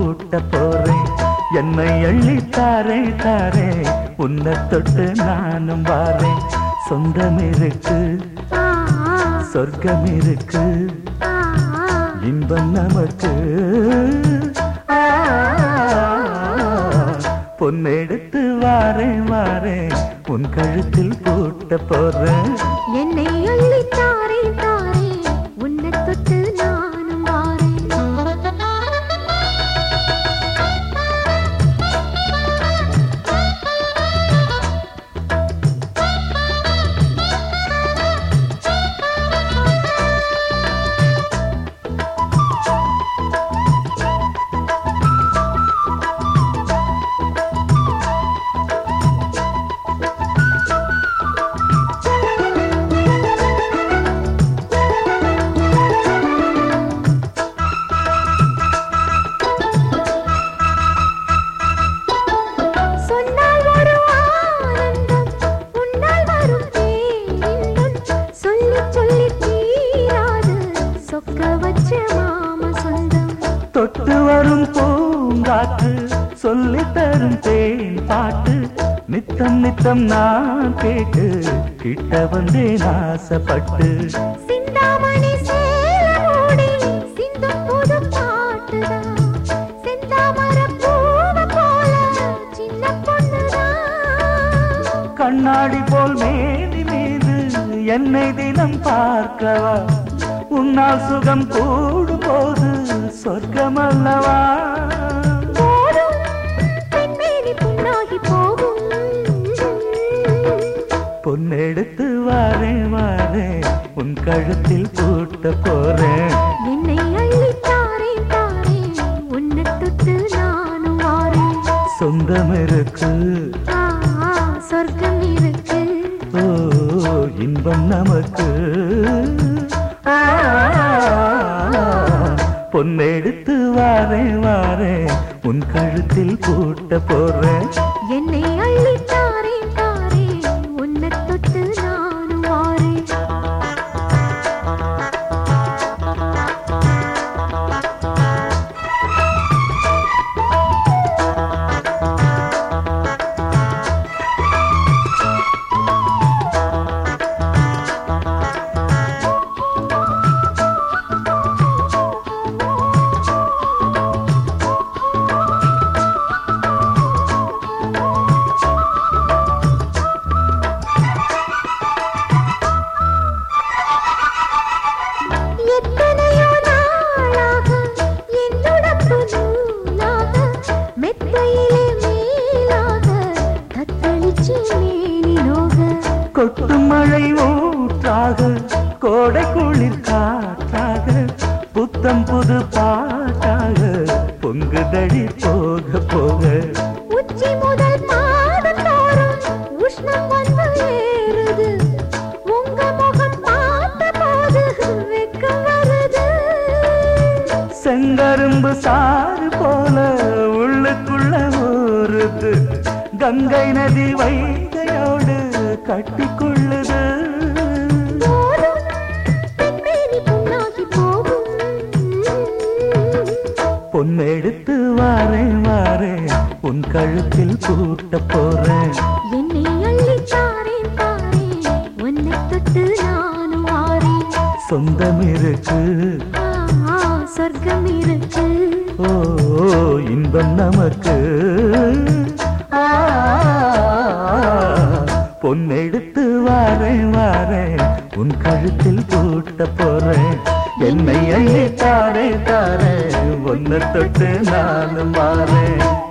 பூட்ட போறேன் என்னை அள்ளி தாரே தாரே உன்னை தொட்டு நானும் வாரேன் சொந்தம் இருக்கு ஆ, சொர்க்கம் இருக்கு ஆ, ஆ. இன்பம் நமக்கு ஆ, பொன்னெடுத்து வாரேன் வாரேன் உன் கழுத்தில் பூட்ட போறேன் என்னை அள்ளி தாரே தாரே உன்னை தொட்டு நானும் வாரேன் சொன்னால் ஒரு ஆனந்தம் உன்னால் வரும் பேரின்பம் சொல்லி சொல்லி தீராது சொக்க வச்ச மாம சொந்தம் தொட்டு வரும் பூங்காற்று சொல்லி தரும் தேன் பாட்டு நித்தம் நித்தம் நான் கேட்டு கிட்ட வந்தேன் ஆசைப்பட்டு சிந்தாமணி சேலமோடி சிந்தும் புது பாட்டுதான் செந்தாமர பூவ போல சின்ன பொண்ணுதான் கண்ணாடி போல் மேனி மீது என்னை தினம் பார்க்கவா உன்னால் சுகம் கூடும் போது சொர்க்கம் அல்லவா போதும் பெண்மேனி புண்ணாகி போகும் பொன்னெடுத்து வாரேன் வாரேன் உன் கழுத்தில் பூட்ட போறேன் என்னை அள்ளி தாரே தாரே உன்னை தொட்டு நானும் வாரேன் சொந்தம் இருக்கு ஆ, ஆ, சொர்க்கம் இருக்கு ஓ இன்பம் நமக்கு ஆ, பொன்னெடுத்து வாரேன் வாரேன் உன் கழுத்தில் பூட்ட போறேன் என்னை அள்ளி தாரே தாரே உன்னை தொட்டு நானும் வாரேன் எத்தனையோ நாளாக என்னுடம்பு நூலாக மெத்தையிலே மேலாக தத்தளிச்சு மேனி நோக கொட்டும் மழை ஊற்றாக கோடை குளிர் காற்றாக புத்தம் புது பாட்டாக பொங்குதடி போக போக உச்சி முதல் பாதம் தோறும் உஷ்ணம் வந்து ஏறுது உங்க முகம் பார்த்த போது வெக்கம் வருது செங்கரும்பு சாறு போல உள்ளுக்குள்ள ஊறுது கங்கை நதி வைகையோடு கட்டிக்கொள்ளுது போதும் பெண்மேனி புண்ணாகி போகும் பொன்னெடுத்து வாரேன் வாரேன் உன் கழுத்தில் பூட்ட போறேன் என்னை அள்ளி தாரே தாரே உன்னை தொட்டு நானும் வாரேன் சொந்தம் இருக்கு ஆ, ஆ, சொர்க்கம் இருக்கு ஓ இன்பம் நமக்கு ஆ, பொன்னெடுத்து வாரேன் வாரேன் உன் கழுத்தில் பூட்ட போறேன் என்னை அள்ளி தாரே தாரே ஒன்ன தொட்டு நானும் வாரேன்